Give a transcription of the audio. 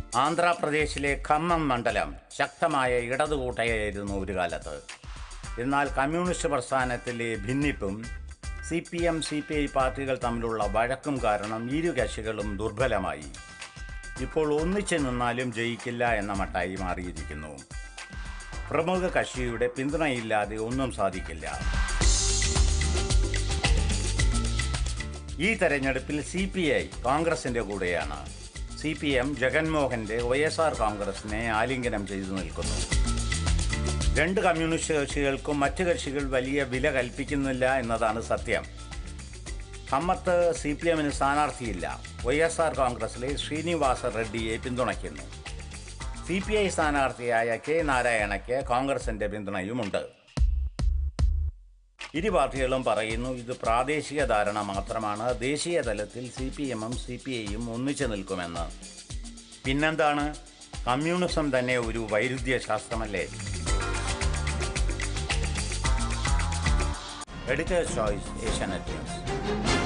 ആന്ധ്രാപ്രദേശിലെ ഖമ്മം മണ്ഡലം ശക്തമായ ഇടതുകൂട്ടയായിരുന്നു ഒരു കാലത്ത് എന്നാൽ കമ്മ്യൂണിസ്റ്റ് പ്രസ്ഥാനത്തിലെ ഭിന്നിപ്പും C P M C P I പാർട്ടികൾ തമ്മിലുള്ള വഴക്കും കാരണം ഇരു കക്ഷികളും ദുർബലമായി ഇപ്പോൾ ഒന്നിച്ചു നിന്നാലും ജയിക്കില്ല എന്ന മട്ടായി മാറിയിരിക്കുന്നു പ്രമുഖ കക്ഷിയുടെ പിന്തുണയില്ലാതെ ഒന്നും സാധിക്കില്ല ഈ തെരഞ്ഞെടുപ്പിൽ സി പി ഐ കോൺഗ്രസിന്റെ കൂടെയാണ് സി പി എം ജഗൻമോഹന്റെ വൈ എസ് ആർ കോൺഗ്രസിനെ ആലിംഗനം ചെയ്തു നിൽക്കുന്നു രണ്ട് കമ്മ്യൂണിസ്റ്റ് കക്ഷികൾക്കും മറ്റ് കക്ഷികൾ വലിയ വില കൽപ്പിക്കുന്നില്ല എന്നതാണ് സത്യം കമ്മത്ത് സി പി എമ്മിന് സ്ഥാനാർത്ഥിയില്ല വൈ എസ് ആർ കോൺഗ്രസിലെ ശ്രീനിവാസ റെഡ്ഡിയെ പിന്തുണയ്ക്കുന്നു സി പി ഐ സ്ഥാനാർത്ഥിയായ കെ നാരായണയ്ക്ക് കോൺഗ്രസിന്റെ പിന്തുണയുമുണ്ട് ഇരു പാർട്ടികളും പറയുന്നു ഇത് പ്രാദേശിക ധാരണ മാത്രമാണ് ദേശീയ തലത്തിൽ സി പി എമ്മും സി പി ഐയും ഒന്നിച്ചു നിൽക്കുമെന്ന് പിന്നെന്താണ് കമ്മ്യൂണിസം തന്നെ ഒരു വൈരുദ്ധ്യ ശാസ്ത്രമല്ലേ എഡിറ്റേഴ്സ് ചോയ്സ് ഏഷ്യാനെറ്റ് ന്യൂസ്